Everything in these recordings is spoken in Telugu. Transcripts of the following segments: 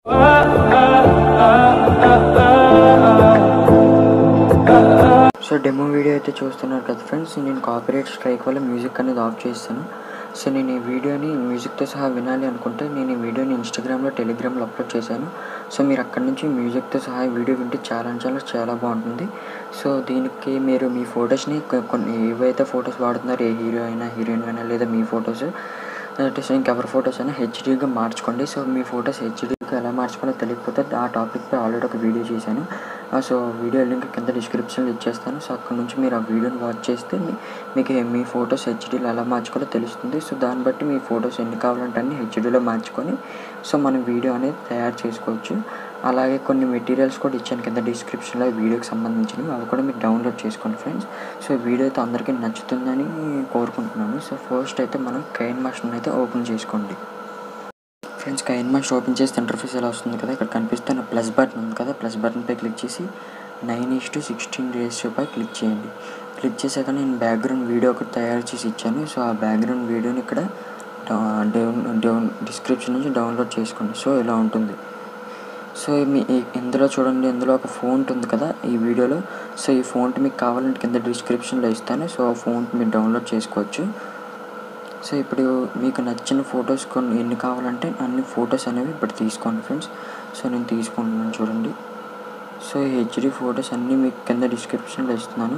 సో డెమో వీడియో అయితే చూస్తున్నారు కదా ఫ్రెండ్స్ నేను కాపీరైట్ స్ట్రైక్ వల్ల మ్యూజిక్ అనేది ఆఫ్ చేస్తాను సో నేను ఈ వీడియోని మ్యూజిక్తో సహా వినాలి అనుకుంటే నేను ఈ వీడియోని ఇన్స్టాగ్రామ్లో టెలిగ్రామ్లో అప్లోడ్ చేశాను సో మీరు అక్కడి నుంచి మ్యూజిక్తో సహా ఈ వీడియో వింటే చాలా చాలా చాలా బాగుంటుంది సో దీనికి మీరు మీ ఫొటోస్ని కొ- కొన్ని ఏవైతే ఫొటోస్ వాడుతున్నారో ఏ హీరో అయినా హీరోయిన్ అయినా లేదా మీ ఫొటోస్ అంటే సో ఇంకెవరి ఫొటోస్ అయినా హెచ్డీగా మార్చుకోండి సో మీ ఫొటోస్ హెచ్డీగా ఎలా మార్చుకోవాలో తెలియకపోతే ఆ టాపిక్పై ఆల్రెడీ ఒక వీడియో చేశాను ఆ, సో వీడియో లింక్ కింద డిస్క్రిప్షన్లో ఇచ్చేస్తాను సో అక్కడ నుంచి మీరు ఆ వీడియోని వాచ్ చేస్తే మీ- మీకు మీ ఫొటోస్ హెచ్డీలో ఎలా మార్చుకోవాలో తెలుస్తుంది సో దాన్ని బట్టి మీ ఫొటోస్ ఎన్ని కావాలంటే అన్ని హెచ్డీలో మార్చుకొని సో మనం వీడియో అనేది తయారు చేసుకోవచ్చు అలాగే కొన్ని మెటీరియల్స్ కూడా ఇచ్చాను కింద డిస్క్రిప్షన్లో ఈ వీడియోకి సంబంధించినవి అవి కూడా మీరు డౌన్లోడ్ చేసుకోండి ఫ్రెండ్స్ సో ఈ వీడియో అయితే అందరికీ నచ్చుతుందని కోరుకుంటున్నాను సో ఫస్ట్ అయితే మనం కైన్ మాస్టర్ని అయితే ఓపెన్ చేసుకోండి ఫ్రెండ్స్ కైన్ మాస్టర్ ఓపెన్ చేస్తే ఇంటర్ఫేస్ ఎలా వస్తుంది కదా ఇక్కడ కనిపిస్తున్న ప్లస్ బటన్ ఉంది కదా ప్లస్ బటన్పై క్లిక్ చేసి నైన్ ఈస్ టు సిక్స్టీన్ రేషియోపై క్లిక్ చేయండి క్లిక్ చేశాక నేను బ్యాక్గ్రౌండ్ వీడియో ఒకటి తయారు చేసి ఇచ్చాను సో ఆ బ్యాక్గ్రౌండ్ వీడియోని ఇక్కడ డౌన్ డౌన్ డిస్క్రిప్షన్ నుంచి డౌన్లోడ్ చేసుకోండి సో ఇలా ఉంటుంది సో మీ ఈ- ఇందులో చూడండి ఇందులో ఒక ఫోంట్ ఉంది కదా ఈ వీడియోలో సో ఈ ఫోంట్ మీకు కావాలంటే కింద డిస్క్రిప్షన్లో ఇస్తాను సో ఆ ఫోంట్ మీరు డౌన్లోడ్ చేసుకోవచ్చు సో ఇప్పుడు మీకు నచ్చిన ఫొటోస్ కొన్ని ఎన్ని కావాలంటే అన్ని ఫొటోస్ అనేవి ఇప్పుడు తీసుకోండి ఫ్రెండ్స్ సో నేను తీసుకుంటున్నాను చూడండి సో ఈ హెచ్డి ఫొటోస్ అన్నీ మీకు కింద డిస్క్రిప్షన్లో ఇస్తున్నాను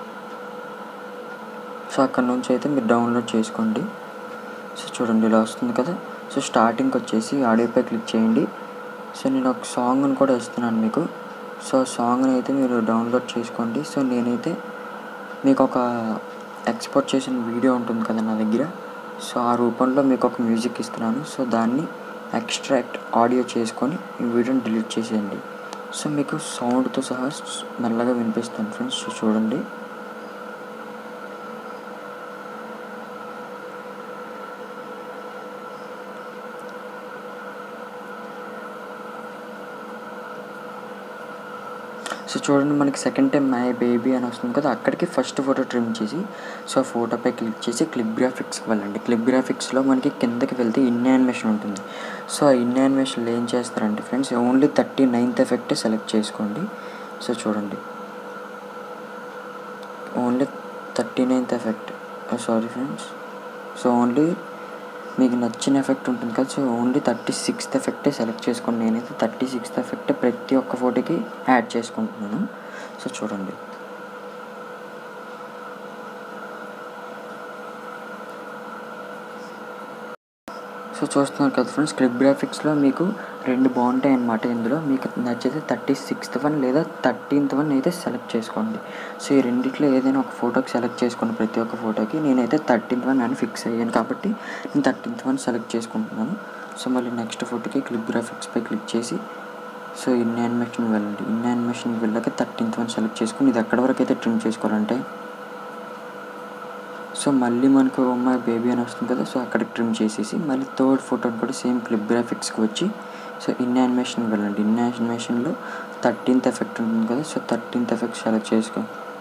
సో అక్కడ నుంచి అయితే మీరు డౌన్లోడ్ చేసుకోండి సో చూడండి ఇలా వస్తుంది కదా సో స్టార్టింగ్కి వచ్చేసి ఆడియోపై క్లిక్ చేయండి సో నేను ఒక సాంగ్ని కూడా ఇస్తున్నాను మీకు సో సాంగ్ని అయితే మీరు డౌన్లోడ్ చేసుకోండి సో నేనైతే మీకు ఒక ఎక్స్పోర్ట్ చేసిన వీడియో ఉంటుంది కదా నా దగ్గర సో ఆ రూపంలో మీకు ఒక మ్యూజిక్ ఇస్తున్నాను సో దాన్ని ఎక్స్ట్రాక్ట్ ఆడియో చేసుకొని ఈ వీడియోని డిలీట్ చేసేయండి సో మీకు సౌండ్తో సహా మెల్లగా వినిపిస్తాను ఫ్రెండ్స్ సో చూడండి సో చూడండి మనకి సెకండ్ టైం మై బేబీ అని వస్తుంది కదా అక్కడికి ఫస్ట్ ఫోటో ట్రిమ్ చేసి సో ఫోటోపై క్లిక్ చేసి క్లిప్ గ్రాఫిక్స్కి వెళ్ళండి క్లిప్ గ్రాఫిక్స్లో మనకి కిందకి వెళ్తే ఇన్ యానిమేషన్ ఉంటుంది సో ఆ ఇన్ యానిమేషన్లో ఏం చేస్తారంటే friends only thirty ninth effect select చేసుకోండి సో చూడండి only thirty ninth effect sorry friends so only మీకు నచ్చిన ఎఫెక్ట్ ఉంటుంది కదా సో ఓన్లీ థర్టీ సిక్స్త్ ఎఫెక్టే సెలెక్ట్ చేసుకోండి నేనైతే థర్టీ సిక్స్త్ ఎఫెక్ట్ ప్రతి ఒక్క ఫోటోకి యాడ్ చేసుకుంటున్నాను సో చూడండి సో చూస్తున్నారు కదా ఫ్రెండ్స్ క్లిప్ గ్రాఫిక్స్లో మీకు రెండు బాగుంటాయి అన్నమాట ఇందులో మీకు నచ్చితే థర్టీ సిక్స్త్ వన్ లేదా థర్టీన్త్ వన్ అయితే సెలెక్ట్ చేసుకోండి సో ఈ రెండిట్లో ఏదైనా ఒక ఫోటోకి సెలెక్ట్ చేసుకోండి ప్రతి ఒక్క ఫోటోకి నేనైతే థర్టీన్త్ వన్ అని ఫిక్స్ అయ్యాను కాబట్టి నేను థర్టీన్త్ వన్ సెలెక్ట్ చేసుకుంటున్నాను సో మళ్ళీ నెక్స్ట్ ఫోటోకి క్లిప్ గ్రాఫిక్స్పై క్లిక్ చేసి సో ఇన్ యానిమేషన్ వెళ్ళండి ఇన్ యానిమేషన్కి వెళ్ళాక థర్టీన్త్ వన్ సెలెక్ట్ చేసుకుని ఇది ఎక్కడి వరకు అయితే ట్రిమ్ చేసుకోవాలంటే సో మళ్ళీ మనకు అమ్మాయి బేబీ అని వస్తుంది కదా సో అక్కడికి ట్రిమ్ చేసేసి మళ్ళీ థర్డ్ ఫోటోని కూడా సేమ్ క్లిప్ గ్రాఫిక్స్కి వచ్చి సో ఇన్ యానిమేషన్ వెళ్ళండి ఇన్ యానిమేషన్లో థర్టీన్త్ ఎఫెక్ట్ ఉంటుంది కదా సో థర్టీన్త్ ఎఫెక్ట్ సెలెక్ట్ చేసుకో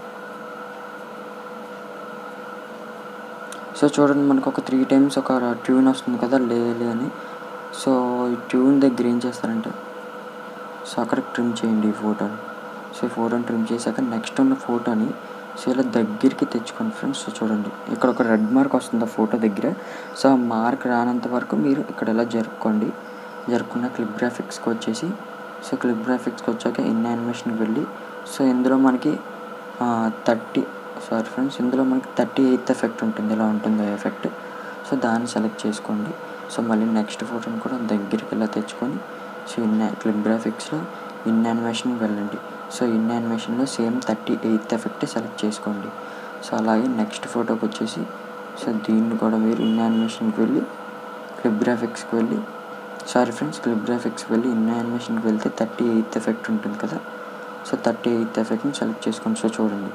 సో చూడండి మనకు ఒక త్రీ టైమ్స్ ఒక ట్యూన్ వస్తుంది కదా లే లే అని సో ఈ ట్యూన్ దగ్గర ఏం చేస్తారంటే సో అక్కడికి ట్రిమ్ చేయండి ఈ ఫోటోని సో ఈ ఫోటోని ట్రిమ్ చేశాక నెక్స్ట్ ఉన్న ఫోటోని సో ఇలా దగ్గరికి తెచ్చుకోండి ఫ్రెండ్స్ సో చూడండి ఇక్కడ ఒక రెడ్ మార్క్ వస్తుంది ఆ ఫోటో దగ్గర సో ఆ మార్క్ రానంత వరకు మీరు ఇక్కడ ఇలా జరుపుకోండి జరుపుకున్న క్లిప్ గ్రాఫిక్స్కి వచ్చేసి సో క్లిప్ గ్రాఫిక్స్కి వచ్చాక ఇన్ యానిమేషన్కి వెళ్ళి సో ఇందులో మనకి థర్టీ సారీ ఫ్రెండ్స్ ఇందులో మనకి థర్టీ ఎయిత్ ఎఫెక్ట్ ఉంటుంది ఇలా ఉంటుంది ఆ ఎఫెక్ట్ సో దాన్ని సెలెక్ట్ చేసుకోండి సో మళ్ళీ నెక్స్ట్ ఫోటోని కూడా దగ్గరికి ఇలా తెచ్చుకొని సో ఇన్ క్లిప్ గ్రాఫిక్స్లో ఇన్ యానిమేషన్కి వెళ్ళండి సో ఇన్ యానిమేషన్లో same thirty eighth effect select చేసుకోండి సో అలాగే నెక్స్ట్ ఫోటోకి వచ్చేసి సో దీన్ని కూడా మీరు ఇన్ యానిమేషన్కి వెళ్ళి క్లిప్ గ్రాఫిక్స్కి వెళ్ళి సారీ ఫ్రెండ్స్ క్లిప్ గ్రాఫిక్స్కి వెళ్ళి ఇన్ యానిమేషన్కి వెళ్తే థర్టీ ఎయిత్ ఎఫెక్ట్ ఉంటుంది కదా సో థర్టీ ఎయిత్ ఎఫెక్ట్ని సెలెక్ట్ చేసుకోండి సో చూడండి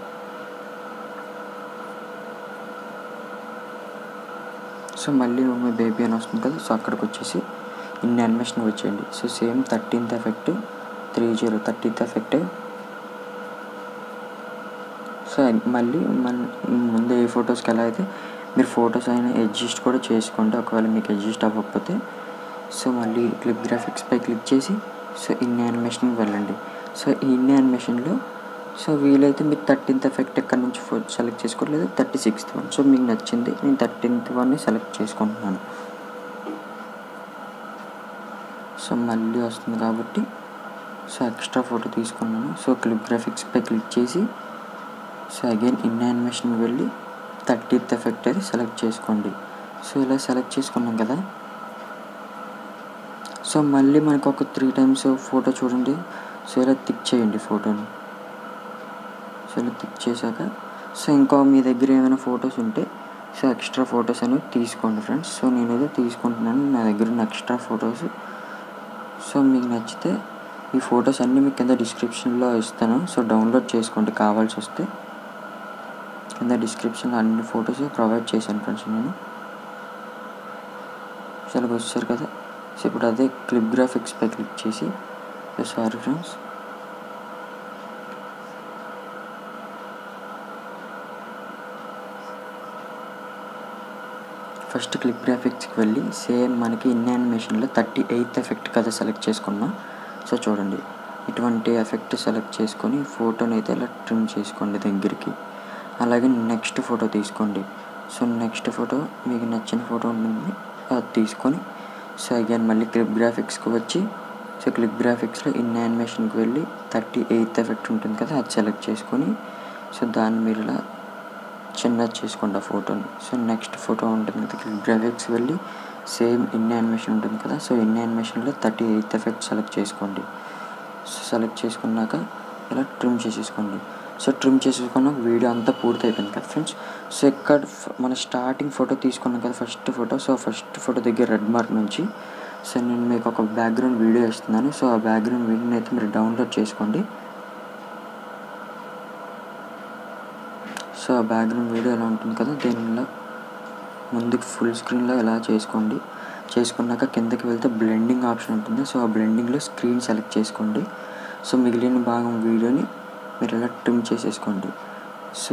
సో మళ్ళీ మమ్మీ బేబీ అని వస్తుంది కదా సో అక్కడికి వచ్చేసి ఇన్ యానిమేషన్ వచ్చేయండి so same thirteenth effect three zero thirteenth effect so మళ్ళీ మన ముందు ఏ ఫొటోస్కి ఎలా అయితే మీరు ఫొటోస్ అయినా అడ్జస్ట్ కూడా చేసుకోండి ఒకవేళ మీకు అడ్జస్ట్ అవ్వకపోతే సో మళ్ళీ క్లిప్ గ్రాఫిక్స్పై క్లిక్ చేసి సో ఇన్ యానిమేషన్కి వెళ్ళండి సో ఈ ఇన్ యానిమేషన్లో సో వీలైతే మీరు థర్టీన్త్ ఎఫెక్ట్ ఎక్కడి నుంచి సెలెక్ట్ చేసుకోండి లేదా థర్టీ సిక్స్త్ వన్ సో మీకు నచ్చింది నేను థర్టీన్త్ వన్ని సెలెక్ట్ చేసుకుంటున్నాను సో మళ్ళీ వస్తుంది కాబట్టి సో ఎక్స్ట్రా ఫోటో తీసుకున్నాను సో క్లిప్ గ్రాఫిక్స్పై క్లిక్ చేసి సో అగైన్ ఇన్ యానిమేషన్కి వెళ్ళి థర్టీత్ ఎఫెక్ట్ అది సెలెక్ట్ చేసుకోండి సో ఇలా సెలెక్ట్ చేసుకున్నాం కదా సో మళ్ళీ మనకు ఒక త్రీ టైమ్స్ ఫోటో చూడండి సో ఇలా టిక్ చేయండి ఫోటోని సో ఇలా టిక్ చేశాక సో ఇంకా మీ దగ్గర ఏమైనా ఫొటోస్ ఉంటే సో ఎక్స్ట్రా ఫొటోస్ అనేవి తీసుకోండి ఫ్రెండ్స్ సో నేను ఏదో తీసుకుంటున్నాను నా దగ్గర ఉన్న ఎక్స్ట్రా ఫొటోస్ సో మీకు నచ్చితే ఈ ఫొటోస్ అన్నీ మీకు కింద డిస్క్రిప్షన్లో ఇస్తాను సో డౌన్లోడ్ చేసుకోండి కావాల్సి వస్తే కింద డిస్క్రిప్షన్లో అన్ని ఫొటోస్ ప్రొవైడ్ చేశాను ఫ్రెండ్స్ నేను సో అలాగ వచ్చారు కదా సో ఇప్పుడు అదే క్లిప్ గ్రాఫిక్స్పై క్లిక్ చేసి సారీ ఫ్రెండ్స్ ఫస్ట్ క్లిప్ గ్రాఫిక్స్కి వెళ్ళి సేమ్ మనకి ఇన్ యానిమేషన్లో థర్టీ ఎయిత్ ఎఫెక్ట్ కదా సెలెక్ట్ చేసుకున్నా సో చూడండి ఇటువంటి ఎఫెక్ట్ సెలెక్ట్ చేసుకొని ఫోటోని అయితే ఇలా ట్రిమ్ చేసుకోండి దగ్గరికి అలాగే నెక్స్ట్ ఫోటో తీసుకోండి సో నెక్స్ట్ ఫోటో మీకు నచ్చిన ఫోటో ఉంటుంది అది తీసుకొని సో అగైన్ మళ్ళీ క్లిప్ గ్రాఫిక్స్కి వచ్చి సో క్లిప్ గ్రాఫిక్స్లో ఇన్ యానిమేషన్కి వెళ్ళి థర్టీ ఎయిత్ ఎఫెక్ట్ ఉంటుంది కదా అది సెలెక్ట్ చేసుకొని సో దాన్ని మీరు ఇలా చిన్నది చేసుకోండి ఆ ఫోటోని సో నెక్స్ట్ ఫోటో ఉంటుంది కదా క్లిప్ గ్రాఫిక్స్ వెళ్ళి సేమ్ ఇన్ యానిమేషన్ ఉంటుంది కదా సో ఇన్ యానిమేషన్లో థర్టీ ఎయిత్ ఎఫెక్ట్ సెలెక్ట్ చేసుకోండి సో సెలెక్ట్ చేసుకున్నాక ఇలా ట్రిమ్ చేసేసుకోండి సో ట్రిమ్ చేసేసుకున్న వీడియో అంతా పూర్తి అయిపోయింది కదా ఫ్రెండ్స్ సో ఇక్కడ మన స్టార్టింగ్ ఫోటో తీసుకున్నాం కదా first photo so first photo దగ్గర రెడ్ మార్క్ నుంచి సో నేను మీకు ఒక బ్యాక్గ్రౌండ్ వీడియో ఇస్తున్నాను సో ఆ బ్యాక్గ్రౌండ్ వీడియోని అయితే మీరు డౌన్లోడ్ చేసుకోండి సో ఆ బ్యాక్గ్రౌండ్ వీడియో ఎలా ఉంటుంది కదా దీనిలో ముందుకు ఫుల్ స్క్రీన్లో ఎలా చేసుకోండి చేసుకున్నాక కిందకి వెళ్తే బ్లెండింగ్ ఆప్షన్ ఉంటుంది సో ఆ బ్లెండింగ్లో స్క్రీన్ సెలెక్ట్ చేసుకోండి సో మిగిలిన భాగం వీడియోని మీరు ఇలా ట్రిమ్ చేసేసుకోండి సో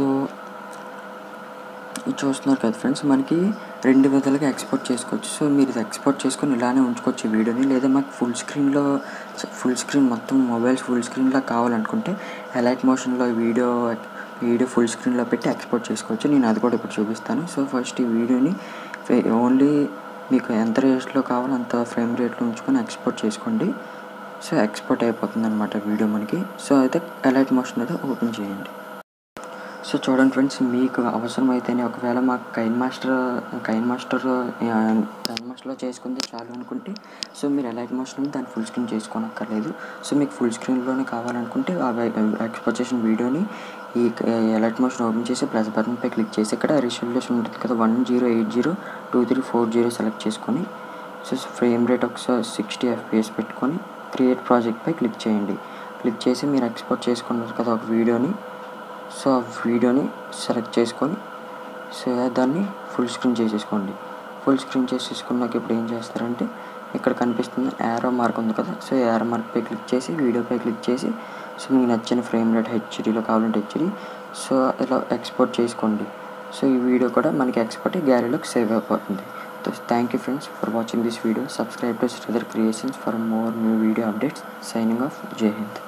ఇది చూస్తున్నారు కదా ఫ్రెండ్స్ మనకి రెండు విధాలుగా ఎక్స్పోర్ట్ చేసుకోవచ్చు సో మీరు ఇది ఎక్స్పోర్ట్ చేసుకొని ఇలానే ఉంచుకోవచ్చు ఈ వీడియోని లేదా మాకు ఫుల్ స్క్రీన్లో ఫుల్ స్క్రీన్ మొత్తం మొబైల్స్ ఫుల్ స్క్రీన్లో కావాలనుకుంటే ఎలైట్ మోషన్లో వీడియో వీడియో ఫుల్ స్క్రీన్లో పెట్టి ఎక్స్పోర్ట్ చేసుకోవచ్చు నేను అది కూడా ఇప్పుడు చూపిస్తాను సో ఫస్ట్ ఈ వీడియోని ఓన్లీ మీకు ఎంత రేట్లో కావాలో అంత ఫ్రేమ్ రేట్లో ఉంచుకొని ఎక్స్పోర్ట్ చేసుకోండి సో ఎక్స్పోర్ట్ అయిపోతుంది అనమాట వీడియో మనకి సో అయితే ఎలైట్ మోషన్ అయితే ఓపెన్ చేయండి సో చూడండి ఫ్రెండ్స్ మీకు అవసరమైతేనే ఒకవేళ మాకు కైన్ మాస్టర్ కైన్ మాస్టర్ కైన్ మాస్టర్లో చేసుకుంటే చాలు అనుకుంటే సో మీరు ఎలైట్ మాస్టర్ దాన్ని ఫుల్ స్క్రీన్ చేసుకోనక్కర్లేదు సో మీకు ఫుల్ స్క్రీన్లోనే కావాలనుకుంటే ఆ ఎక్స్పోర్ట్ చేసిన వీడియోని ఈ ఎలైట్ మోషన్ ఓపెన్ చేసి ప్లస్ బటన్పై క్లిక్ చేసి ఇక్కడ రిజల్యూషన్ ఉంటుంది కదా one zero eight zero two three four zero select చేసుకొని సో ఫ్రేమ్ రేట్ ఒకసారి సిక్స్టీ ఎఫ్పిఎస్ పెట్టుకొని క్రియేట్ ప్రాజెక్ట్పై క్లిక్ చేయండి క్లిక్ చేసి మీరు ఎక్స్పోర్ట్ చేసుకున్నారు కదా ఒక వీడియోని సో ఆ వీడియోని సెలెక్ట్ చేసుకొని సో దాన్ని ఫుల్ స్క్రీన్ చేసేసుకోండి ఫుల్ స్క్రీన్ చేసేసుకున్నాక ఇప్పుడు ఏం చేస్తారంటే ఇక్కడ కనిపిస్తుంది యారో మార్క్ ఉంది కదా సో యారో మార్క్పై క్లిక్ చేసి వీడియోపై క్లిక్ చేసి సో మీకు నచ్చిన ఫ్రేమ్ రేట్ హెచ్డీలో కావాలంటే హెచ్డీ సో ఇలా ఎక్స్పోర్ట్ చేసుకోండి సో ఈ వీడియో కూడా మనకి ఎక్స్పోర్ట్ గ్యాలరీలోకి సేవ్ అయిపోతుంది thank you friends for watching this video subscribe to Sridhar creations for more new video updates signing off Jai Hind